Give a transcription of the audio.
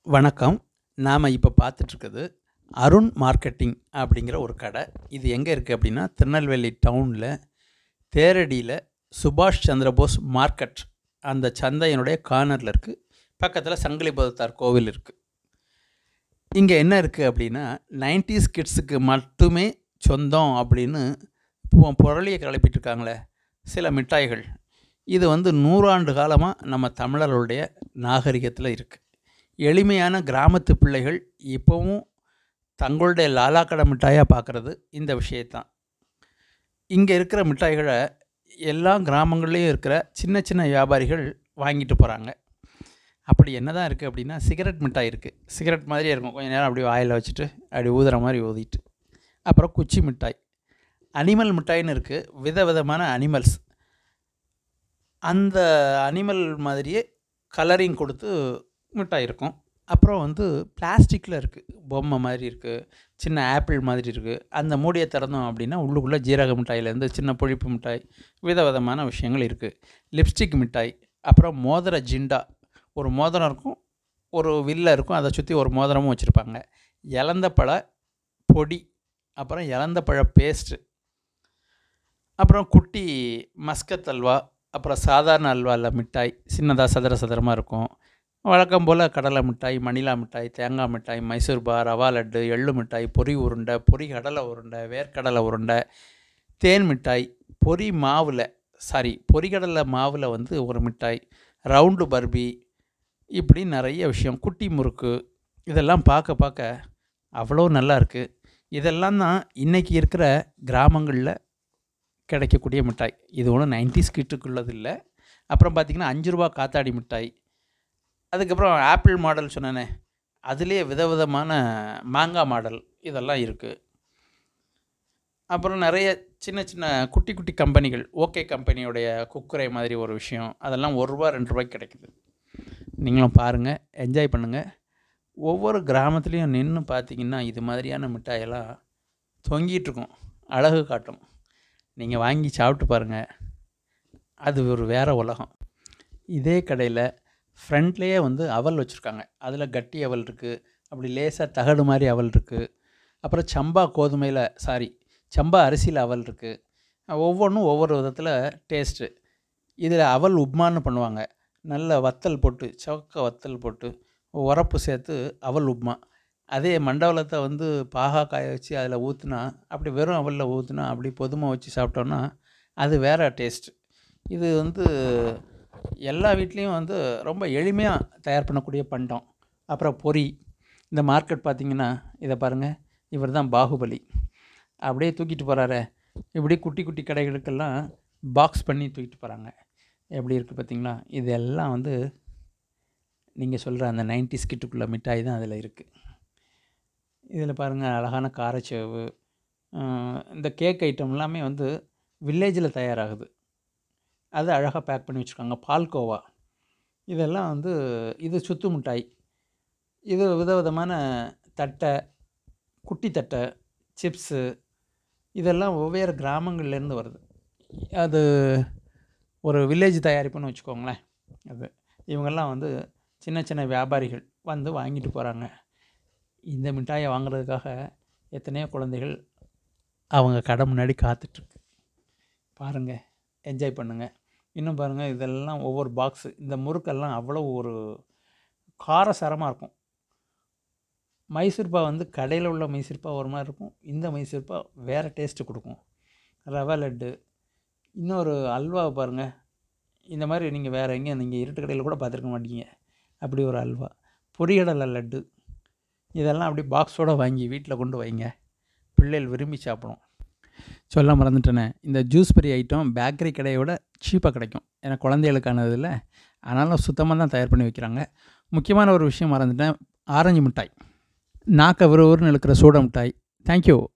வணக்கம் நாம் இப்போ பார்த்துட்ருக்குது அருண் மார்க்கெட்டிங் அப்படிங்கிற ஒரு கடை இது எங்கே இருக்குது அப்படின்னா திருநெல்வேலி டவுனில் தேரடியில் சுபாஷ் சந்திரபோஸ் மார்க்கெட் அந்த சந்தையினுடைய கார்னரில் இருக்குது பக்கத்தில் சங்கிலிபுரத்தார் கோவில் இருக்குது இங்கே என்ன இருக்குது அப்படின்னா நைன்டிஸ் கிட்ஸுக்கு மட்டுமே சொந்தம் அப்படின்னு இப்போ புரளியை கிளப்பிட்டு இருக்காங்களே சில மிட்டாய்கள் இது வந்து நூறாண்டு காலமாக நம்ம தமிழர்களுடைய நாகரிகத்தில் இருக்குது எளிமையான கிராமத்து பிள்ளைகள் இப்போவும் தங்களுடைய லாலாக்கடை மிட்டாயாக பார்க்குறது இந்த விஷயத்தான் இங்கே இருக்கிற மிட்டாய்களை எல்லா கிராமங்கள்லேயும் இருக்கிற சின்ன சின்ன வியாபாரிகள் வாங்கிட்டு போகிறாங்க அப்படி என்ன தான் இருக்குது அப்படின்னா சிகரெட் மிட்டாய் இருக்குது சிகரெட் மாதிரியே இருக்கும் கொஞ்சம் நேரம் அப்படியே வாயில் வச்சுட்டு அப்படி ஊதுற மாதிரி ஊதிட்டு அப்புறம் குச்சி மிட்டாய் அனிமல் மிட்டாய்னு இருக்குது விதவிதமான அனிமல்ஸ் அந்த அனிமல் மாதிரியே கலரிங் கொடுத்து மிட்டாய் இருக்கும் அப்புறம் வந்து பிளாஸ்டிக்கில் இருக்குது பொம்மை மாதிரி இருக்குது சின்ன ஆப்பிள் மாதிரி இருக்குது அந்த மூடியை திறந்தோம் அப்படின்னா உள்ளுக்குள்ளே ஜீரக மிட்டாயிலேருந்து சின்ன புளிப்பு மிட்டாய் விதவிதமான விஷயங்கள் இருக்குது லிப்ஸ்டிக் மிட்டாய் அப்புறம் மோதிர ஜிண்டா ஒரு மோதிரம் இருக்கும் ஒரு வில்ல இருக்கும் அதை சுற்றி ஒரு மோதிரமும் வச்சுருப்பாங்க இலந்த பழ பொடி அப்புறம் இலந்த பழ பேஸ்ட்டு அப்புறம் குட்டி மஸ்கத் அல்வா அப்புறம் சாதாரண அல்வாவில் மிட்டாய் சின்னதாக சதுர சதுரமாக இருக்கும் வழக்கம் போல் கடலை மிட்டாய் மணிலா மிட்டாய் தேங்காய் மிட்டாய் மைசூர் பா ரவா லட்டு எள்ளு மிட்டாய் பொரி உருண்டை பொரி கடலை உருண்டை வேர்க்கடலை உருண்டை தேன் மிட்டாய் பொரி மாவில் சாரி பொரிகடலை மாவில் வந்து ஒரு மிட்டாய் ரவுண்டு பர்பி இப்படி நிறைய விஷயம் குட்டி முறுக்கு இதெல்லாம் பார்க்க பார்க்க அவ்வளோ நல்லா இருக்குது இதெல்லாம் தான் இன்றைக்கி இருக்கிற கிராமங்களில் கிடைக்கக்கூடிய மிட்டாய் இது ஒன்றும் நைன்டிஸ் கிட்டுக்குள்ளது இல்லை அப்புறம் பார்த்திங்கன்னா அஞ்சு ரூபா காத்தாடி மிட்டாய் அதுக்கப்புறம் ஆப்பிள் மாடல் சொன்னேனே அதுலேயே விதவிதமான மாங்காய் மாடல் இதெல்லாம் இருக்குது அப்புறம் நிறைய சின்ன சின்ன குட்டி குட்டி கம்பெனிகள் ஓகே கம்பெனியோடைய குக்கரை மாதிரி ஒரு விஷயம் அதெல்லாம் ஒரு ரூபா ரெண்டு ரூபாய்க்கு கிடைக்குது நீங்களும் பாருங்கள் என்ஜாய் பண்ணுங்கள் ஒவ்வொரு கிராமத்துலேயும் நின்று பார்த்தீங்கன்னா இது மாதிரியான மிட்டாயெல்லாம் தொங்கிட்டு இருக்கும் அழகு காட்டும் நீங்கள் வாங்கி சாப்பிட்டு பாருங்கள் அது ஒரு வேறு உலகம் இதே கடையில் ஃப்ரண்ட்லேயே வந்து அவல் வச்சுருக்காங்க அதில் கட்டி அவல் இருக்குது அப்படி லேசாக தகடு மாதிரி அவல் இருக்குது அப்புறம் சம்பா கோதுமையில் சாரி சம்பா அரிசியில் அவல் இருக்குது ஒவ்வொன்றும் ஒவ்வொரு விதத்தில் டேஸ்ட்டு இதில் அவல் உப்மான்னு பண்ணுவாங்க நல்ல வத்தல் போட்டு சவக்க வத்தல் போட்டு உரப்பு சேர்த்து அவல் உப்மா அதே மண்டவளத்தை வந்து பாகா காய வச்சு அதில் ஊற்றுனா அப்படி வெறும் அவலில் ஊற்றுனா அப்படி பொதுமை வச்சு சாப்பிட்டோன்னா அது வேறு டேஸ்ட் இது வந்து எல்லா வீட்லேயும் வந்து ரொம்ப எளிமையாக தயார் பண்ணக்கூடிய பண்டம் அப்புறம் பொரி இந்த மார்க்கெட் பார்த்திங்கன்னா இதை பாருங்கள் இவர் தான் பாகுபலி அப்படியே தூக்கிட்டு போகிறாரு இப்படி குட்டி குட்டி கடைகளுக்கெல்லாம் பாக்ஸ் பண்ணி தூக்கிட்டு போகிறாங்க எப்படி இருக்குது பார்த்தீங்களா இதெல்லாம் வந்து நீங்கள் சொல்கிற அந்த நைன்டி ஸ்கிட்டுக்குள்ள மிட்டாய் தான் அதில் இருக்குது இதில் பாருங்கள் அழகான காரச்சேவு இந்த கேக் ஐட்டம் எல்லாமே வந்து வில்லேஜில் தயாராகுது அது அழகாக பேக் பண்ணி வச்சுருக்காங்க பால்கோவா இதெல்லாம் வந்து இது சுத்து மிட்டாய் இது விதவிதமான தட்டை குட்டி தட்டை சிப்ஸு இதெல்லாம் வெவ்வேறு கிராமங்கள்லேருந்து வருது அது ஒரு வில்லேஜ் தயாரிப்புன்னு வச்சுக்கோங்களேன் அது இவங்கெல்லாம் வந்து சின்ன சின்ன வியாபாரிகள் வந்து வாங்கிட்டு போகிறாங்க இந்த மிட்டாயை வாங்குறதுக்காக எத்தனையோ குழந்தைகள் அவங்க கடை முன்னாடி காத்துட்ருக்கு பாருங்கள் என்ஜாய் பண்ணுங்கள் இன்னும் பாருங்கள் இதெல்லாம் ஒவ்வொரு பாக்ஸு இந்த முறுக்கெல்லாம் அவ்வளோ ஒரு காரசாரமாக இருக்கும் மைசூர்பா வந்து கடையில் உள்ள மைசூர்பா ஒரு மாதிரி இருக்கும் இந்த மைசூர்பா வேறு டேஸ்ட்டு கொடுக்கும் ரவை லட்டு இன்னொரு அல்வாவை பாருங்கள் இந்த மாதிரி நீங்கள் வேறு எங்கேயும் நீங்கள் இருட்டு கடையில் கூட பார்த்துருக்க மாட்டீங்க அப்படி ஒரு அல்வா பொரியடலை லட்டு இதெல்லாம் அப்படி பாக்ஸோடு வாங்கி வீட்டில் கொண்டு வைங்க பிள்ளைகள் விரும்பி சாப்பிடும் சொல்ல மறந்துட்டேனே இந்த ஜூஸ் பெரிய ஐட்டம் பேக்கரி கடையோட சீப்பாக கிடைக்கும் ஏன்னா குழந்தைகளுக்கானது இல்லை அதனால் சுத்தமாக தான் தயார் பண்ணி வைக்கிறாங்க முக்கியமான ஒரு விஷயம் மறந்துட்டேன் ஆரஞ்சு மிட்டாய் நாக்க விறுவிறுன்னு இழுக்கிற சூட மிட்டாய் தேங்க்யூ